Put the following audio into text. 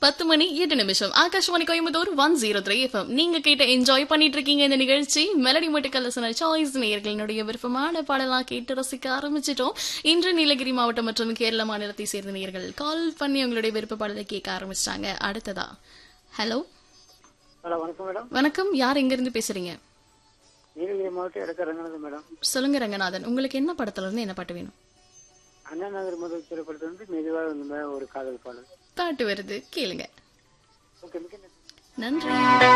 பத்து மணி எட்டு நிமிஷம் Akashvani Coimbatore one zero three FM நீங்க கேட்ட என்ஜாய் பண்ணிட்டு இருக்கீங்க இந்த நிகழ்ச்சி மெலடி மட்டுக்கல்லசன சாய்ஸ் நேயர்களினுடைய விருப்பமான பாடலாம் கேட்டு ரசிக்க ஆரம்பிச்சிட்டோம் இன்று நீலகிரி மாவட்டம் மற்றும் கேரள மாநிலத்தை சேர்ந்த நேயர்கள் கால் பண்ணி உங்களுடைய விருப்ப பாடலை கேட்க ஆரம்பிச்சிட்டாங்க அடுத்ததா ஹலோ ஹலோ வணக்கம் மேடம் வணக்கம் யார் எங்க இருந்து பேசுறீங்க நீலகிரி மாவட்டம் இடக்க ரங்கநாதன் மேடம் சொல்லுங்க ரங்கநாதன் உங்களுக்கு என்ன படத்துல இருந்து என்ன பாட்டு வேணும் அண்ணா நகர் முதல் திரைப்படத்துல வந்து மெதுவாக வந்து ஒரு காதல் பாடல் பாட்டு வருது கேளுங்க ஓகே மிக்க நன்றி. நன்றி